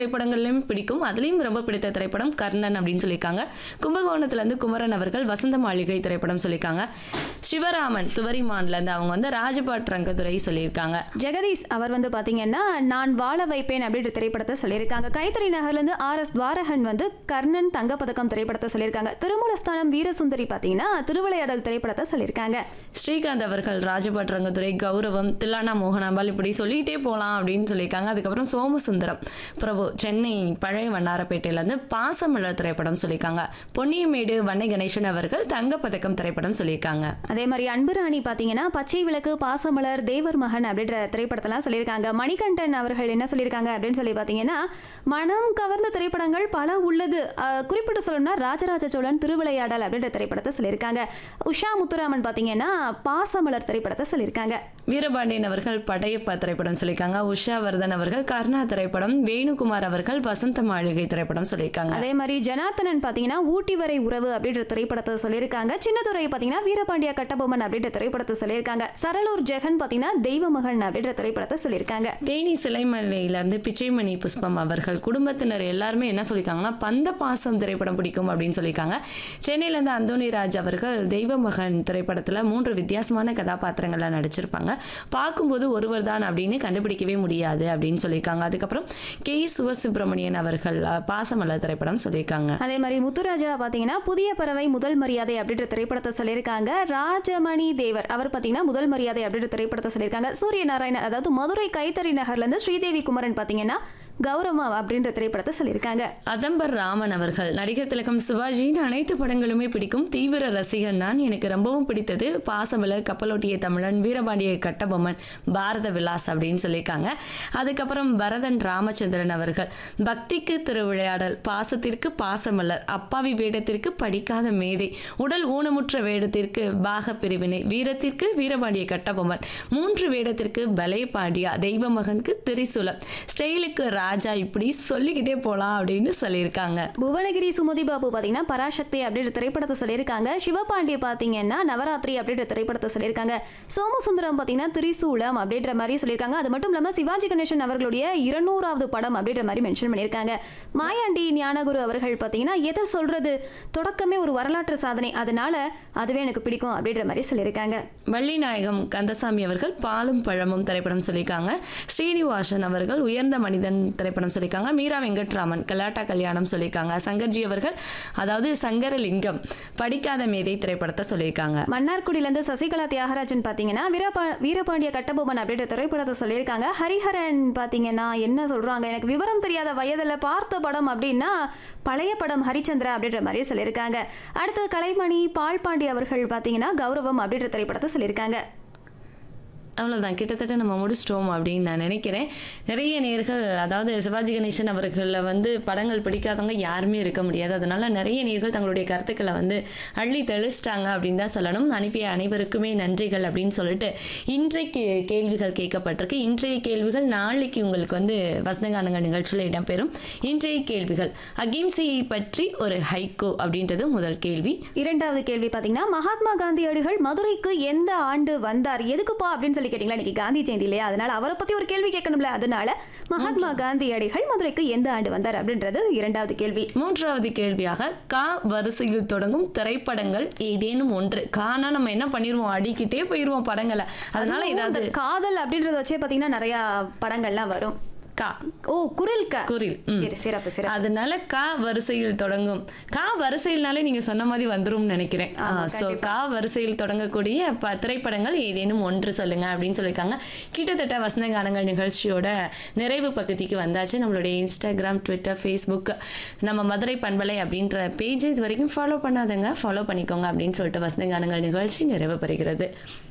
திரைப்படங்கள்லையும் பிடிக்கும் அதுலேயும் ரொம்ப பிடித்த திரைப்படம் கர்ணன் அப்படின்னு சொல்லியிருக்காங்க கும்பகோணத்துலேருந்து குமரன் அவர்கள் வசந்த மாளிகை திரைப்படம் சொல்லியிருக்காங்க சிவராமன் துவரிமான்லேருந்து அவங்க வந்து ராஜபாட் ரங்கத்துறை சொல்லியிருக்காங்க ஜெகதீஷ் அவர் வந்து பாத்தீங்கன்னா நான் வாழ வைப்பேன் அப்படின்ற திரைப்படத்தை சொல்லியிருக்காங்க கைத்தறி நகர்லேருந்து ஆர் எஸ் துவாரகன் வந்து கர்ணன் தங்கப்பதக்கம் திரைப்படத்தை சொல்லியிருக்காங்க திருமூலஸ்தானம் வீரசுந்தரி பாத்தீங்கன்னா திருவிளையாடல் திரைப்படத்தை சொல்லியிருக்காங்க ஸ்ரீகாந்த் அவர்கள் ராஜபாட் ரங்கத்துறை கௌரவம் தில்லானா மோகனாம்பால் இப்படி சொல்லிகிட்டே போகலாம் அப்படின்னு சொல்லியிருக்காங்க அதுக்கப்புறம் சோமசுந்தரம் பிரபு சென்னை பழைய வண்ணாரப்பேட்டையிலேருந்து பாசமலர் திரைப்படம் சொல்லியிருக்காங்க பொன்னியமேடு வண்ணை கணேசன் அவர்கள் தங்கப்பதக்கம் திரைப்படம் சொல்லியிருக்காங்க அதே மாதிரி அன்புராணி பாத்தீங்கன்னா பச்சை விளக்கு பாசமலர் தேவர் மகன் அப்படின்ற திரைப்படத்தெல்லாம் சொல்லியிருக்காங்க மணிகண்டன் அவர்கள் என்ன சொல்லியிருக்காங்க அப்படின்னு சொல்லி பார்த்தீங்கன்னா மனம் கவர்ந்த திரைப்படங்கள் பல உள்ளது அஹ், குறிப்பிட்டு சொல்லணும்னா ராஜராஜ சோழன் திருவிளையாடல் அப்படின்ற திரைப்படத்தை சொல்லியிருக்காங்க உஷா முத்துராமன் பார்த்தீங்கன்னா பாசமலர் திரைப்படத்தை சொல்லியிருக்காங்க வீரபாண்டியன் அவர்கள் படையப்பா திரைப்படம் சொல்லியிருக்காங்க உஷா வர்தன் அவர்கள் கர்ணா திரைப்படம் வேணுகுமார் அவர்கள் வசந்த மாளிகை திரைப்படம் சொல்லியிருக்காங்க அதே மாதிரி ஜனார்த்தனன் பார்த்தீங்கன்னா ஊட்டி வரை உறவு அப்படின்ற திரைப்படத்தை சொல்லியிருக்காங்க சின்னதுரை பார்த்தீங்கன்னா வீரபாண்டிய கட்டபொம்மன் அப்படின்ற திரைப்படத்தை சொல்லியிருக்காங்க சரளூர் ஜெகன் பார்த்தீங்கன்னா தெய்வ மகன் அப்படின்ற திரைப்படத்தை சொல்லியிருக்காங்க தேனி சிலைமலையிலேருந்து பிச்சைமணி புஷ்பம் அவர்கள் குடும்பத்தினர் எல்லாருமே என்ன சொல்லியிருக்காங்கன்னா பந்த பாசம் திரைப்படம் பிடிக்கும் அப்படின்னு சொல்லியிருக்காங்க சென்னையிலேருந்து அந்தோனி ராஜ் அவர்கள் தெய்வ மகன் திரைப்படத்தில் மூன்று வித்தியாசமான கதாபாத்திரங்கள்ல நடிச்சிருப்பாங்க பார்க்கும்போது ஒருவர் தான் அப்படின்னு கண்டுபிடிக்கவே முடியாது அப்படின்னு சொல்லியிருக்காங்க அதுக்கப்புறம் கே சிவசுப்பிரமணியன் அவர்கள் அஹ், பாசமலர் திரைப்படம் சொல்லியிருக்காங்க அதே மாதிரி முத்துராஜா பார்த்தீங்கன்னா புதிய பறவை முதல் மரியாதை அப்படின்ற திரைப்படத்தை சொல்லியிருக்காங்க ராஜமணி தேவர் அவர் பார்த்தீங்கன்னா முதல் மரியாதை அப்படின்ற திரைப்படத்தை சொல்லியிருக்காங்க சூரிய நாராயணன் அதாவது மதுரை கைத்தறி நகர்லேருந்து ஸ்ரீதேவி குமரன் பார்த்தீங்கன்னா கௌரவா அப்படின்ற திரைப்படத்தை சொல்லியிருக்காங்க அதம்பர் ராமன் அவர்கள் நடிகர் திலகம் சிவாஜியின் அனைத்து படங்களுமே பிடிக்கும் தீவிர ரசிகன் நான் எனக்கு ரொம்பவும் பிடித்தது பாசமலர் கப்பலோட்டிய தமிழன் வீரபாண்டிய கட்டபொம்மன் பாரத விலாஸ் அப்படின்னு சொல்லியிருக்காங்க அதுக்கப்புறம் பரதன் ராமச்சந்திரன் அவர்கள் பக்திக்கு திருவிளையாடல் பாசத்திற்கு பாசமலர் அப்பாவி வேடத்திற்கு படிக்காத மேதை உடல் ஊனமுற்ற வேடத்திற்கு பாக பிரிவினை வீரத்திற்கு வீரபாண்டிய கட்டபொம்மன் மூன்று வேடத்திற்கு பலே பாண்டியா தெய்வ மகனுக்கு திரிசூலம் ஸ்டைலுக்கு ராஜா இப்படி சொல்லிக்கிட்டே போலாம் அப்படின்னு சொல்லியிருக்காங்க புவனகிரி சுமதி பாபு பார்த்தீங்கன்னா பராசக்தி அப்படின்ற திரைப்படத்தை சொல்லியிருக்காங்க சிவபாண்டிய பார்த்தீங்கன்னா நவராத்திரி அப்படின்ற திரைப்படத்தை சொல்லியிருக்காங்க சோமசுந்தரம் பார்த்தீங்கன்னா திரிசூலம் அப்படின்ற மாதிரி சொல்லியிருக்காங்க அது மட்டும் இல்லாமல் சிவாஜி கணேசன் அவர்களுடைய இருநூறாவது படம் அப்படின்ற மாதிரி மென்ஷன் பண்ணியிருக்காங்க மாயாண்டி ஞானகுரு அவர்கள் பார்த்தீங்கன்னா எதை சொல்றது தொடக்கமே ஒரு வரலாற்று சாதனை அதனால அதுவே எனக்கு பிடிக்கும் அப்படின்ற மாதிரி சொல்லியிருக்காங்க வள்ளிநாயகம் கந்தசாமி அவர்கள் பாலும் பழமும் திரைப்படம் சொல்லியிருக்காங்க ஸ்ரீனிவாசன் அவர்கள் உயர்ந்த மனிதன் திரைப்படம் சொல்லியிருக்காங்க மீரா வெங்கட்ராமன் கலாட்டா கல்யாணம் சொல்லியிருக்காங்க சங்கர்ஜி அவர்கள் அதாவது சங்கரலிங்கம் படிக்காத மேதை திரைப்படத்தை சொல்லியிருக்காங்க மன்னார்குடியிலேருந்து சசிகலா தியாகராஜன் பார்த்தீங்கன்னா வீரபா வீரபாண்டிய கட்டபொம்மன் அப்படின்ற திரைப்படத்தை சொல்லியிருக்காங்க ஹரிஹரன் பார்த்தீங்கன்னா என்ன சொல்கிறாங்க எனக்கு விவரம் தெரியாத வயதில் பார்த்த படம் அப்படின்னா பழைய படம் ஹரிச்சந்திரா அப்படின்ற மாதிரி சொல்லியிருக்காங்க அடுத்து கலைமணி பால்பாண்டி அவர்கள் பார்த்தீங்கன்னா கௌரவம் அப்படின்ற திரைப்படத்தை சொல்லியிருக்காங்க அவ்வளோதான் கிட்டத்தட்ட நம்ம முடிச்சிட்டோம் அப்படின்னு நான் நினைக்கிறேன் நிறைய நேர்கள் அதாவது சிவாஜி கணேசன் அவர்களில் வந்து படங்கள் பிடிக்காதவங்க யாருமே இருக்க முடியாது அதனால நிறைய நேர்கள் தங்களுடைய கருத்துக்களை வந்து அள்ளி தெளிச்சிட்டாங்க அப்படின்னு தான் சொல்லணும் அனுப்பிய அனைவருக்குமே நன்றிகள் அப்படின்னு சொல்லிட்டு இன்றைக்கு கேள்விகள் கேட்கப்பட்டிருக்கு இன்றைய கேள்விகள் நாளைக்கு உங்களுக்கு வந்து வசந்தகானங்கள் நிகழ்ச்சியில் இடம்பெறும் இன்றைய கேள்விகள் அகிம்சையை பற்றி ஒரு ஹைகோ அப்படின்றது முதல் கேள்வி இரண்டாவது கேள்வி பார்த்தீங்கன்னா மகாத்மா காந்தியடிகள் மதுரைக்கு எந்த ஆண்டு வந்தார் எதுக்குப்பா அப்படின்னு சொல்லி கேட்டிங்களா இன்னைக்கு காந்தி ஜெயந்தி இல்லையா அதனால அவரை பற்றி ஒரு கேள்வி கேட்கணும்ல அதனால மகாத்மா காந்தியடிகள் மதுரைக்கு எந்த ஆண்டு வந்தார் அப்படின்றது இரண்டாவது கேள்வி மூன்றாவது கேள்வியாக கா வரிசையில் தொடங்கும் திரைப்படங்கள் ஏதேனும் ஒன்று கானா நம்ம என்ன பண்ணிடுவோம் அடிக்கிட்டே போயிடுவோம் படங்களை அதனால அதுவும் ஏதாவது இந்த காதல் அப்படின்றத வச்சே பார்த்தீங்கன்னா நிறைய படங்கள்லாம் வரும் கா ஓ குரில் க குரில் ம். சரி சிறப்பு சிறப்பு அதனால கா வரிசையில் தொடங்கும் கா வரிசையில்னாலே நீங்க சொன்ன மாதிரி வந்துரும்னு நினைக்கிறேன் ஆமா, ஸோ கா வரிசையில் தொடங்கக்கூடிய ப- திரைப்படங்கள் ஏதேனும் ஒன்று சொல்லுங்க அப்படின்னு சொல்லியிருக்காங்க கிட்டத்தட்ட வசந்த கானங்கள் நிகழ்ச்சியோட நிறைவு பகுதிக்கு வந்தாச்சு நம்மளுடைய இன்ஸ்டாகிராம் ட்விட்டர் ஃபேஸ்புக் நம்ம மதுரை பண்பலை அப்படின்ற பேஜ் இது வரைக்கும் ஃபாலோ பண்ணாதங்க ஃபாலோ பண்ணிக்கோங்க அப்படின்னு சொல்லிட்டு வசந்த கானங்கள் நிகழ்ச்சி நிறைவு பெறுகிறது